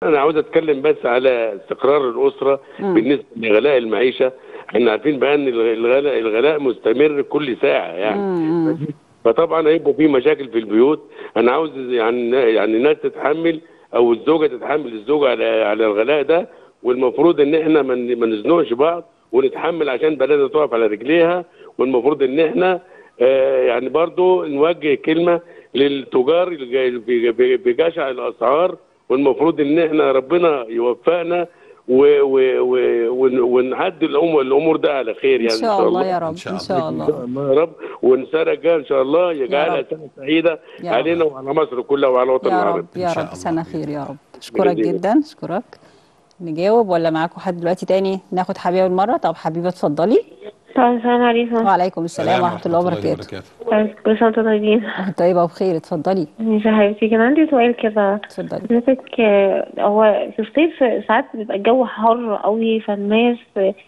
انا عاوز اتكلم بس على استقرار الاسره مم. بالنسبه لغلاء المعيشه احنا عارفين بقى ان الغلاء الغلاء مستمر كل ساعه يعني مم. فطبعا هيبقوا في مشاكل في البيوت انا عاوز يعني يعني الناس تتحمل او الزوجه تتحمل الزوجه على على الغلاء ده والمفروض ان احنا ما ن- ما نزنقش بعض ونتحمل عشان بلدنا تقف على رجليها والمفروض ان احنا آه يعني برضو نوجه كلمه للتجار الج- ب- ب- بجشع الاسعار والمفروض ان احنا ربنا يوفقنا و- و- و- ون- ونعدي الامور الامور ده على خير ان يعني شاء الله يا رب إن شاء ان شاء ان الله شاء الله يا رب والسنه الجايه ان شاء الله يجعلها رب. سنه سعيده يا رب. علينا وعلى مصر كلها وعلى الوطن يا العربي رب يا إن شاء رب الله. سنة خير يا رب اشكرك جزيلا. جدا اشكرك نجاوب ولا معاكم حد دلوقتي تاني ناخد حبيبه المره طب حبيبه اتفضلي طيب السلام عليكم وعليكم السلام ورحمه الله وبركاته طيب كل سنة وانتم طيبين وانت طيبه وبخير اتفضلي ماشي يا حبيبتي كان عندي سؤال كده اتفضلي حضرتك آه، هو في الصيف ساعات بيبقى الجو حر قوي فالناس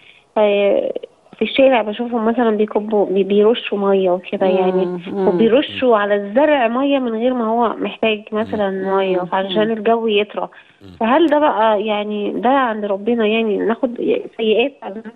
آه، في الشارع بشوفهم مثلا بيكبوا بي- بيرشوا ميه وكده يعني مم. وبيرشوا على الزرع ميه من غير ما هو محتاج مثلا ميه علشان الجو يطرى فهل ده بقى يعني ده عند ربنا يعني ناخد سيئات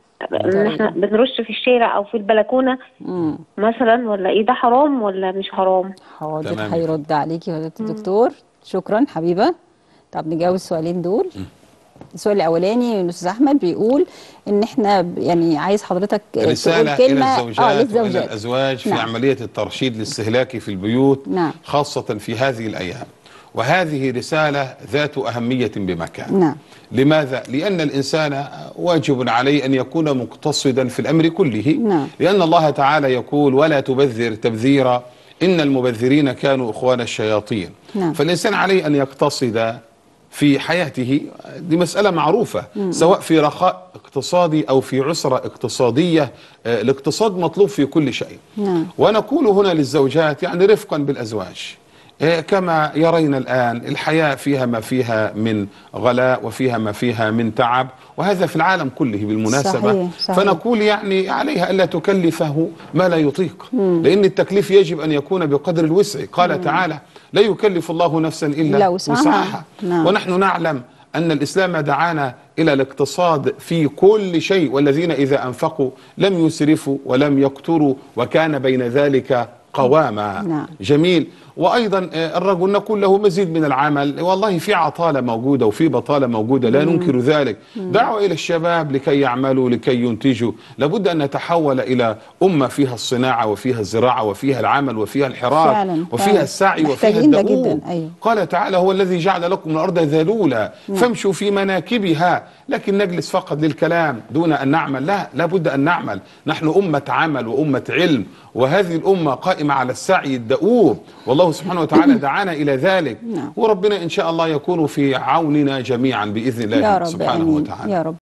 ان احنا بنرش في الشارع او في البلكونه امم مثلا ولا ايه ده حرام ولا مش حرام حاضر تمام. هيرد عليكي فضيله الدكتور شكرا حبيبه طب نجاوب السؤالين دول السؤال الاولاني من الاستاذ احمد بيقول ان احنا ب- يعني عايز حضرتك رسالة تقول إلى كلمه الزوجات اه وإلى للزوجات الأزواج في نعم. عملية الترشيد الاستهلاكي في البيوت نعم. خاصة في هذه الأيام وهذه رسالة ذات أهمية بمكان نعم لماذا؟ لأن الإنسان واجب عليه أن يكون مقتصدا في الأمر كله نعم. لأن الله تعالى يقول ولا تبذر تبذيرا إن المبذرين كانوا إخوان الشياطين نعم. فالإنسان عليه أن يقتصد في حياته دي مسألة معروفة سواء في رخاء اقتصادي أو في عسرة اقتصادية آه، الاقتصاد مطلوب في كل شيء نعم. ونقول هنا للزوجات يعني رفقا بالأزواج آه، كما يرين الآن الحياة فيها ما فيها من غلاء وفيها ما فيها من تعب وهذا في العالم كله بالمناسبة صحيح، صحيح. فنقول يعني عليها ألا تكلفه ما لا يطيق لأن التكليف يجب أن يكون بقدر الوسع قال تعالى لا يكلف الله نفسا إلا إلا وسعها. وسعها نعم. ونحن نعلم أن الإسلام دعانا إلى الاقتصاد في كل شيء والذين إذا أنفقوا لم يسرفوا ولم يقتروا وكان بين ذلك قواما نعم. جميل وأيضا آه، الرجل نقول له مزيد من العمل والله في عطالة موجودة وفي بطالة موجودة لا ننكر ذلك دعوة إلى الشباب لكي يعملوا لكي ينتجوا لابد أن نتحول إلى أمة فيها الصناعة وفيها الزراعة وفيها العمل وفيها الحراك فعلا، وفيها فعلا. السعي وفيها محتاجين ده الدؤوب جدا، أيوة. قال تعالى هو الذي جعل لكم الأرض ذلولا فامشوا في مناكبها لكن نجلس فقط للكلام دون أن نعمل لا لابد أن نعمل نحن أمة عمل وأمة علم وهذه الأمة قائمة على السعي الدؤوب والله سبحانه وتعالى دعانا إلى ذلك نعم. وربنا إن شاء الله يكون في عوننا جميعا بإذن يا الله رب سبحانه امين وتعالى يا رب